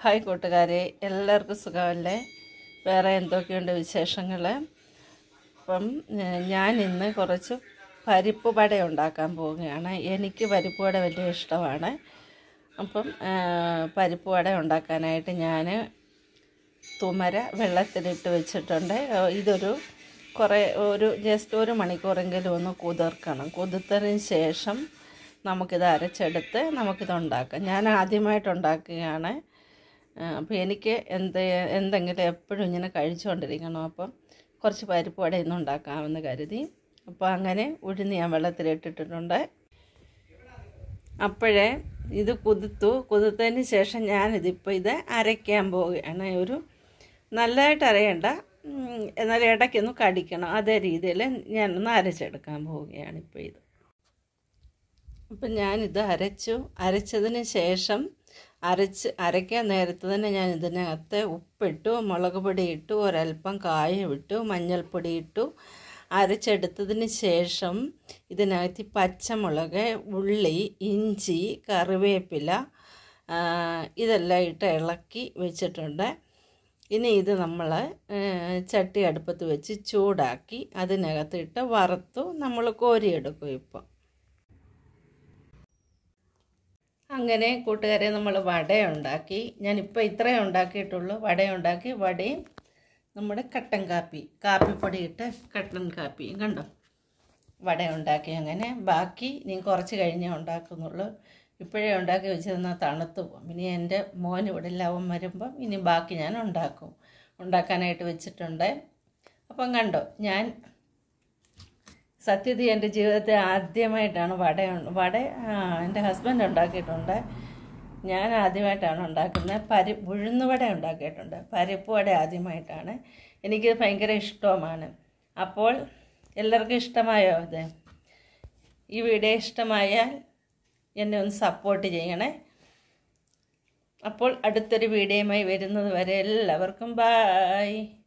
hi കൂട്ടുകാരെ എല്ലാവർക്കും സുഖമല്ലേ വേറെ എന്തൊക്കെയുണ്ട് വിശേഷങ്ങൾ അപ്പം ഏഹ്, ഞാൻ ഇന്ന് കുറച്ച് പരിപ്പ് വട ഉണ്ടാക്കാൻ പോവുകയാണ് എനിക്ക് പരിപ്പ് വട വലിയ ഇഷ്ടമാണ് അപ്പം ഏഹ്, പരിപ്പ് വട ഉണ്ടാക്കാനായിട്ട് ഞാൻ തുമര വെള്ളത്തിലിട്ട് വെച്ചിട്ടുണ്ട് ഏഹ്, ഇതൊരു കുറേ ഒരു ജസ്റ്റ് ഒരു മണിക്കൂറെങ്കിലും ഒന്ന് കുതിർക്കണം കുതിർത്തതിന് ശേഷം നമുക്കിത് അരച്ചെടുത്ത് നമുക്കിത് ഉണ്ടാക്കാം ഞാൻ ആദ്യമായിട്ട് ഉണ്ടാക്കുകയാണ് അപ്പോൾ എനിക്ക് എന്ത് എന്തെങ്കിലും എപ്പോഴും ഇങ്ങനെ കഴിച്ചുകൊണ്ടിരിക്കണം അപ്പം കുറച്ച് പരിപ്പ് വട ഇന്ന് ഉണ്ടാക്കാമെന്ന് കരുതി അപ്പോൾ അങ്ങനെ ഉഴുന്ന് ഞാൻ വെള്ളത്തിലിട്ടിട്ടുണ്ട് അപ്പോഴേ ഇത് കുതിർത്തു കുതിർത്തതിന് ശേഷം ഞാനിതിപ്പോൾ ഇത് അരയ്ക്കാൻ പോവുകയാണ് ഒരു നല്ലതായിട്ട് അരയണ്ട ഉം, എന്നാൽ ഇടയ്ക്കൊന്ന് കടിക്കണം അതേ രീതിയിൽ ഞാനൊന്ന് അരച്ചെടുക്കാൻ പോവുകയാണ് ഇപ്പോൾ ഇത് അപ്പം ഞാനിത് അരച്ചു അരച്ചതിന് ശേഷം അരച്ച് അരയ്ക്കാൻ നേരത്ത് തന്നെ ഞാൻ ഇതിനകത്ത് ഉപ്പിട്ടു മുളക് പൊടി ഇട്ടു ഒരല്പം കായം ഇട്ടു മഞ്ഞൾപ്പൊടി ഇട്ടു അരച്ചെടുത്തതിന് ശേഷം ഇതിനകത്ത് പച്ചമുളക് ഉള്ളി ഇഞ്ചി കറിവേപ്പില ആ, ഇതെല്ലാം ഇട്ട് ഇളക്കി വെച്ചിട്ടുണ്ട് ഇനി ഇത് നമ്മൾ ചട്ടി അടുപ്പത്ത് വെച്ച് ചൂടാക്കി അതിനകത്ത് ഇട്ട് വറുത്തു നമ്മൾ കോരിയെടുക്കും ഇപ്പം അങ്ങനെ കൂട്ടുകാരെ നമ്മൾ വട ഉണ്ടാക്കി ഞാനിപ്പോൾ ഇത്രയേ ഉണ്ടാക്കിയിട്ടുള്ളൂ വട ഉണ്ടാക്കി വടയും നമ്മുടെ കട്ടൻ കാപ്പി കാപ്പിപ്പൊടി ഇട്ട് കട്ടൻ കാപ്പി കണ്ടോ വട ഉണ്ടാക്കി അങ്ങനെ ബാക്കി നീ കുറച്ച് കഴിഞ്ഞേ ഉണ്ടാക്കുന്നുള്ളൂ ഇപ്പോഴേ ഉണ്ടാക്കി വെച്ചിരുന്നാൽ തണുത്ത് പോകും ഇനി എൻ്റെ മോൻ ഇവിടെ ലവൻ വരുമ്പം ഇനി ബാക്കി ഞാൻ ഉണ്ടാക്കും ഉണ്ടാക്കാനായിട്ട് വെച്ചിട്ടുണ്ട് അപ്പം കണ്ടോ ഞാൻ സത്യത്തിൽ എൻ്റെ ജീവിതത്തിൽ ആദ്യമായിട്ടാണ് വട ഉണ്ട- വട ആ, എൻ്റെ ഹസ്ബൻഡ് ഉണ്ടാക്കിയിട്ടുണ്ട് ഞാൻ ആദ്യമായിട്ടാണ് ഉണ്ടാക്കുന്നത് പരി ഉഴുന്ന് വട ഉണ്ടാക്കിയിട്ടുണ്ട് പരിപ്പ് വട ആദ്യമായിട്ടാണ് എനിക്ക് ഭയങ്കര ഇഷ്ടവുമാണ് അപ്പോൾ എല്ലാവർക്കും ഇഷ്ടമായോ ഇത് ഈ വീഡിയോ ഇഷ്ടമായാൽ എന്നെ ഒന്ന് സപ്പോർട്ട് ചെയ്യണേ അപ്പോൾ അടുത്തൊരു വീഡിയോയുമായി വരുന്നത് വരെ എല്ലാവർക്കും ബായ്